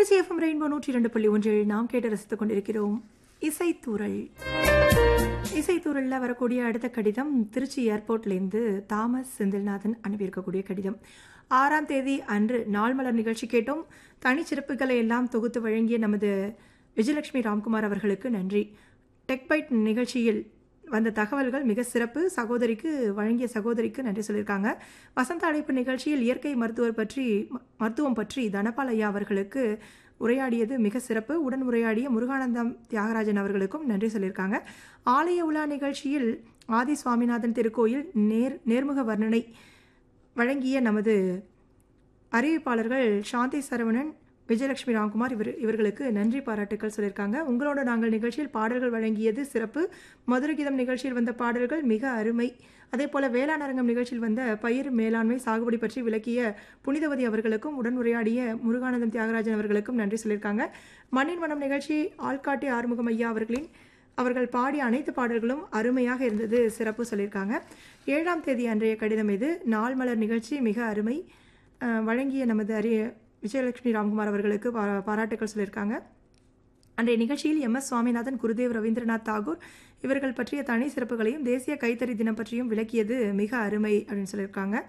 Trichy FM rainbow நூற்றி இரண்டு புள்ளி ஒன்றில் நாம் கேட்டு ரசித்துக் கொண்டிருக்கிறோம் இசைத்தூரல் இசைத்தூரலில் வரக்கூடிய அடுத்த கடிதம் திருச்சி ஏர்போர்ட்லேருந்து தாமஸ் செந்தில்நாதன் அனுப்பியிருக்கக்கூடிய கடிதம் ஆறாம் தேதி அன்று நாள் மலர் நிகழ்ச்சி கேட்டோம் தனிச்சிறப்புகளை எல்லாம் தொகுத்து வழங்கிய நமது விஜயலட்சுமி ராம்குமார் அவர்களுக்கு நன்றி டெக்பைட் நிகழ்ச்சியில் வந்த தகவல்கள் மிக சிறப்பு சகோதரிக்கு வழங்கிய சகோதரிக்கு நன்றி சொல்லியிருக்காங்க வசந்த அழைப்பு நிகழ்ச்சியில் இயற்கை மருத்துவர் பற்றி ம- மருத்துவம் பற்றி தனபால் ஐயா அவர்களுக்கு உரையாடியது மிக சிறப்பு உடன் உரையாடிய முருகானந்தம் தியாகராஜன் அவர்களுக்கும் நன்றி சொல்லியிருக்காங்க ஆலய உலா நிகழ்ச்சியில் ஆதி சுவாமிநாதன் திருக்கோயில் நேர் நேர்முக வர்ணனை வழங்கிய நமது அறிவிப்பாளர்கள் சாந்தி சரவணன் விஜயலட்சுமி ராம்குமார் இவர் இவர்களுக்கு நன்றி பாராட்டுக்கள் சொல்லியிருக்காங்க உங்களோட நாங்கள் நிகழ்ச்சியில் பாடல்கள் வழங்கியது சிறப்பு மதுரகீதம் நிகழ்ச்சியில் வந்த பாடல்கள் மிக அருமை அதே போல வேளாண் அரங்கம் நிகழ்ச்சியில் வந்த பயிர் மேலாண்மை சாகுபடி பற்றி விளக்கிய புனிதவதி அவர்களுக்கும் உடன் உரையாடிய முருகானந்தம் தியாகராஜன் அவர்களுக்கும் நன்றி சொல்லியிருக்காங்க மண்ணின் மனம் நிகழ்ச்சி ஆள்காட்டி ஆறுமுகம் ஐயா அவர்களின் அவர்கள் பாடிய அனைத்து பாடல்களும் அருமையாக இருந்தது சிறப்பு சொல்லியிருக்காங்க ஏழாம் தேதி அன்றைய கடிதம் இது நாள் மலர் நிகழ்ச்சி மிக அருமை அஹ், வழங்கிய நமது அரிய விஜயலட்சுமி ராம்குமார் அவர்களுக்கு பா- பாராட்டுக்கள் சொல்லியிருக்காங்க அன்றைய நிகழ்ச்சியில் எம் எஸ் சுவாமிநாதன் குருதேவ் ரவீந்திரநாத் தாகூர் இவர்கள் பற்றிய தனி சிறப்புகளையும் தேசிய கைத்தறி தினம் பற்றியும் விளக்கியது மிக அருமை அப்படின்னு சொல்லியிருக்காங்க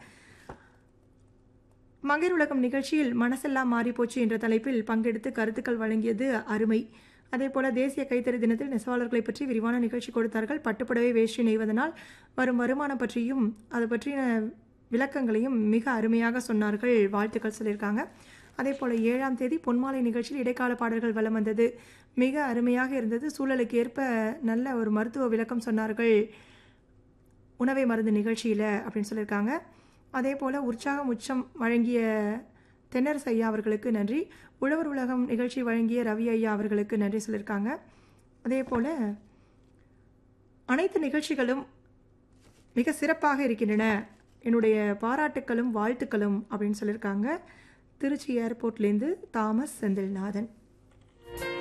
மங்கையர் உலகம் நிகழ்ச்சியில் மனசெல்லாம் மாறிப்போச்சு என்ற தலைப்பில் பங்கெடுத்து கருத்துக்கள் வழங்கியது அருமை அதேபோல தேசிய கைத்தறி தினத்தில் நெசவாளர்களை பற்றி விரிவான நிகழ்ச்சி கொடுத்தார்கள் பட்டுப்புடவை வேஷ்டி நெய்வதனால் வரும் வருமானம் பற்றியும் அது பற்றின விளக்கங்களையும் மிக அருமையாக சொன்னார்கள் வாழ்த்துக்கள் சொல்லியிருக்காங்க அதே போல் ஏழாம் தேதி பொன்மாலை நிகழ்ச்சியில் இடைக்கால பாடல்கள் வலம் வந்தது மிக அருமையாக இருந்தது சூழலுக்கு ஏற்ப நல்ல ஒரு மருத்துவ விளக்கம் சொன்னார்கள் உணவை மருந்து நிகழ்ச்சியில் அப்படின்னு சொல்லியிருக்காங்க அதே போல் உற்சாகம் உச்சம் வழங்கிய தென்னரசு ஐயா அவர்களுக்கு நன்றி உழவர் உலகம் நிகழ்ச்சி வழங்கிய ரவி ஐயா அவர்களுக்கு நன்றி சொல்லியிருக்காங்க அதே போல் அனைத்து நிகழ்ச்சிகளும் மிக சிறப்பாக இருக்கின்றன என்னுடைய பாராட்டுக்களும் வாழ்த்துக்களும் அப்படின்னு சொல்லியிருக்காங்க திருச்சி ஏர்போர்ட்லேருந்து தாமஸ் செந்தில்நாதன்